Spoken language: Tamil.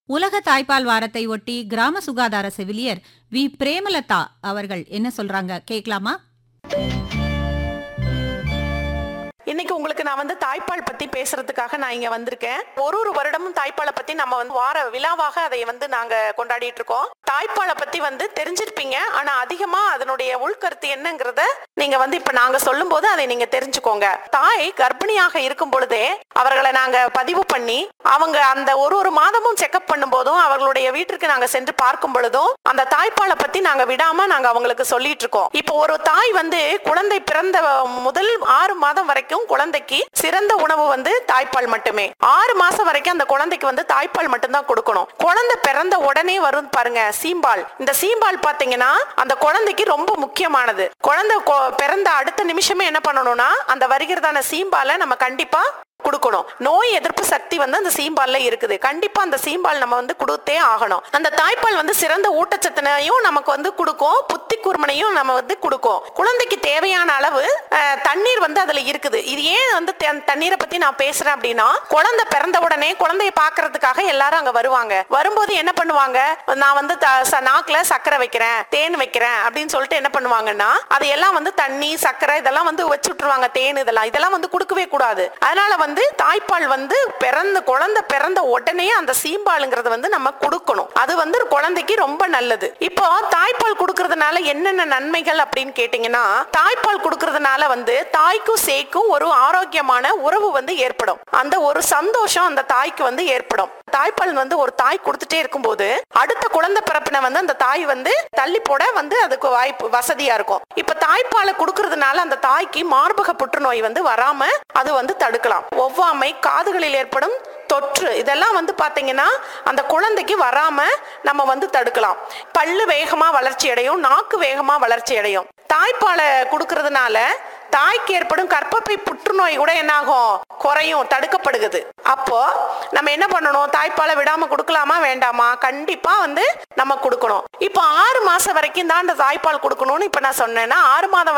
உலக தாய்ப்பால் வாரத்தை ஒட்டி கிராம சுகாதார செவிலியர் வி பிரேமலதா அவர்கள் என்ன சொல்றாங்க கேட்கலாமா இன்னைக்கு உங்களுக்கு நான் வந்து தாய்ப்பால் பத்தி பேசுறதுக்காக நான் இங்க வந்திருக்கேன் ஒரு ஒரு வருடமும் தாய்ப்பாலை பத்தி நம்ம வந்து வார விழாவாக அதை வந்து நாங்க கொண்டாடிட்டு இருக்கோம் தாய்ப்பாலை பத்தி வந்து தெரிஞ்சிருப்பீங்க ஆனா அதிகமா அதனுடைய உள்கருத்து என்னங்கிறத நீங்க வந்து இப்ப நாங்க சொல்லும் போது அதை நீங்க தெரிஞ்சுக்கோங்க தாய் கர்ப்பிணியாக இருக்கும் பொழுதே அவர்களை நாங்க பதிவு பண்ணி அவங்க அந்த ஒரு ஒரு மாதமும் செக்அப் பண்ணும் போதும் அவர்களுடைய வீட்டிற்கு நாங்க சென்று பார்க்கும் பொழுதும் அந்த தாய்ப்பாலை பத்தி நாங்க விடாம நாங்க அவங்களுக்கு சொல்லிட்டு இருக்கோம் இப்போ ஒரு தாய் வந்து குழந்தை பிறந்த முதல் ஆறு மாதம் வரைக்கும் குழந்தைக்கு சிறந்த உணவு வந்து தாய்ப்பால் மட்டுமே ஆறு மாசம் வரைக்கும் அந்த குழந்தைக்கு வந்து தாய்ப்பால் மட்டும்தான் கொடுக்கணும் குழந்தை பிறந்த உடனே வரும் பாருங்க சீம்பால் இந்த சீம்பால் பாத்தீங்கன்னா அந்த குழந்தைக்கு ரொம்ப முக்கியமானது குழந்தை கொ- பிறந்த அடுத்த நிமிஷமே என்ன பண்ணணும்னா அந்த வருகிறதான சீம்பாலை நம்ம கண்டிப்பா கொடுக்கணும் நோய் எதிர்ப்பு சக்தி வந்து அந்த சீம்பால்ல இருக்குது கண்டிப்பா அந்த சீம்பால் நம்ம வந்து கொடுத்தே ஆகணும் அந்த தாய்ப்பால் வந்து சிறந்த ஊட்டச்சத்தினையும் நமக்கு வந்து கொடுக்கும் புத்தி கூர்மனையும் நம்ம வந்து கொடுக்கும் குழந்தைக்கு தேவையான அளவு அஹ், தண்ணீர் வந்து அதுல இருக்குது இது ஏன் வந்து த- தண்ணீரை பத்தி நான் பேசுறேன் அப்படின்னா குழந்தை பிறந்த உடனே குழந்தைய பாக்குறதுக்காக எல்லாரும் அங்க வருவாங்க வரும்போது என்ன பண்ணுவாங்க நான் வந்து த- ச- நாக்குல சக்கரை வைக்கிறேன் தேன் வைக்கிறேன் அப்படின்னு சொல்லிட்டு என்ன பண்ணுவாங்கன்னா அதையெல்லாம் வந்து தண்ணி சக்கரை இதெல்லாம் வந்து வச்சு விட்டுருவாங்க தேன் இதெல்லாம் இதெல்லாம் வந்து கொடுக்கவே கூடாது அதனால வந்து தாய்ப்பால் வந்து பிறந்த குழந்தை பிறந்த உடனே அந்த சீம்பாலுங்கிறது வந்து நம்ம கொடுக்கணும் அது வந்து ஒரு குழந்தைக்கு ரொம்ப நல்லது இப்போ தாய்ப்பால் கொடுக்கறதுனால என்னென்ன நன்மைகள் அப்படின்னு கேட்டீங்கன்னா தாய்ப்பால் கொடுக்கறதுனால வந்து தாய்க்கும் சேய்க்கும் ஒரு ஆரோக்கியமான உறவு வந்து ஏற்படும் அந்த ஒரு சந்தோஷம் அந்த தாய்க்கு வந்து ஏற்படும் தாய்ப்பால் வந்து ஒரு தாய் கொடுத்துட்டே இருக்கும்போது அடுத்த குழந்தை பிறப்பினை வந்து அந்த தாய் வந்து தள்ளி போட வந்து அதுக்கு வாய்ப்பு வசதியா இருக்கும் இப்ப தாய்ப்பாலை கொடுக்கறதுனால அந்த தாய்க்கு மார்பக புற்றுநோய் வந்து வராம அது வந்து தடுக்கலாம் ஒவ்வாமை காதுகளில் ஏற்படும் தொற்று இதெல்லாம் வந்து பாத்தீங்கன்னா அந்த குழந்தைக்கு வராம நம்ம வந்து தடுக்கலாம் பல்லு வேகமா வளர்ச்சி அடையும் நாக்கு வேகமா வளர்ச்சி அடையும் தாய்ப்பாலை கொடுக்கறதுனால தாய்க்கு ஏற்படும் கர்ப்பப்பை புற்றுநோய் கூட என்னாகும் குறையும் தடுக்கப்படுகிறது அப்போ நம்ம என்ன பண்ணணும் தாய்ப்பாலை விடாம கொடுக்கலாமா வேண்டாமா கண்டிப்பா வந்து நம்ம கொடுக்கணும் இப்போ ஆறு மாசம் வரைக்கும் தான் அந்த தாய்ப்பால் கொடுக்கணும்னு இப்ப நான் சொன்னேன்னா ஆறு மாதம்